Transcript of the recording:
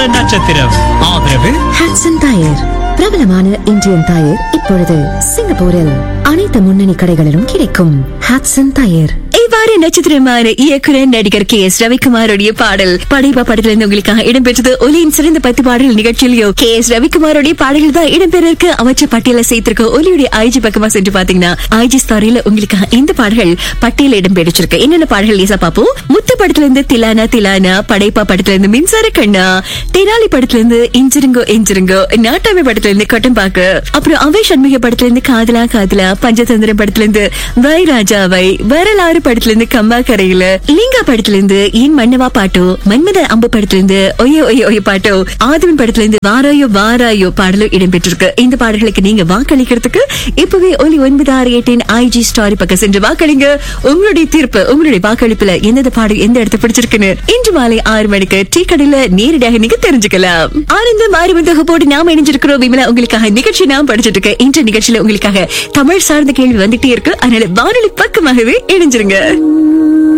நட்சத்திரம் ஆதரவு ஹாட்சன் டயர் பிரபலமான இந்தியன் டயர் இப்பொழுது சிங்கப்பூரில் அனைத்து முன்னணி கடைகளிலும் கிடைக்கும் ஹாட்சன் டயர் இவ்வாறு நட்சத்திரமான இயக்குனர் நடிகர் கே எஸ் ரவிக்குமாரோடைய பாடல் படைப்பா படத்துல இருந்து உங்களுக்காக இடம்பெற்றது ஒலியின் சிறந்த பத்து பாடல் நிகழ்ச்சியிலயோ கே எஸ் ரவிக்குமாரோடைய பாடல்கள் தான் இடம்பெற இருக்கு அமைச்சர் பட்டியல சேர்த்திருக்க ஒலியுடைய ஐஜி பக்கமா சென்று பாத்தீங்கன்னா ஐஜி ஸ்டாரியில உங்களுக்காக இந்த பாடல்கள் பட்டியல இடம்பெற்றிருக்கு என்னென்ன பாடல்கள் லேசா பாப்போம் முத்து படத்துல இருந்து திலானா திலானா படைப்பா படத்துல இருந்து மின்சார கண்ணா தெனாலி படத்துல இருந்து இஞ்சிருங்கோ இஞ்சிருங்கோ நாட்டாமை படத்துல இருந்து கொட்டம்பாக்கு அப்புறம் அவை சண்முக படத்துல இருந்து காதலா காதலா பஞ்சதந்திரம் படத்துல இருந்து வை ராஜாவை வரலாறு படத்துல இருந்து கம்பா கரையில லிங்கா படத்துல இருந்து என் மன்னவா பாட்டோ மன்மத அம்பு படத்துல இருந்து ஒய்யோ ஒய்யோ ஒய்யோ பாட்டோ ஆதவன் படத்துல இருந்து வாராயோ வாராயோ பாடலும் இடம்பெற்றிருக்கு இந்த பாடல்களுக்கு நீங்க வாக்களிக்கிறதுக்கு இப்பவே ஒலி ஒன்பது ஆறு எட்டின் ஐஜி ஸ்டாரி பக்கம் சென்று வாக்களிங்க உங்களுடைய தீர்ப்பு உங்களுடைய வாக்களிப்புல எந்தெந்த பாடல் எந்த இடத்தை பிடிச்சிருக்குன்னு இன்று மாலை ஆறு மணிக்கு டீ கடையில நேரடியாக நீங்க தெரிஞ்சுக்கலாம் ஆனந்தம் ஆறு தொகுப்போடு நாம இணைஞ்சிருக்கிறோம் விமலா உங்களுக்காக நிகழ்ச்சி நான் படிச்சிட்டு இருக்கேன் இன்று நிகழ்ச்சியில உங்களுக்காக தமிழ் சார்ந்த கேள்வி வந்துட்டே இருக்கு அதனால வானொலி பக்கமாகவே இணைஞ்சிருங்க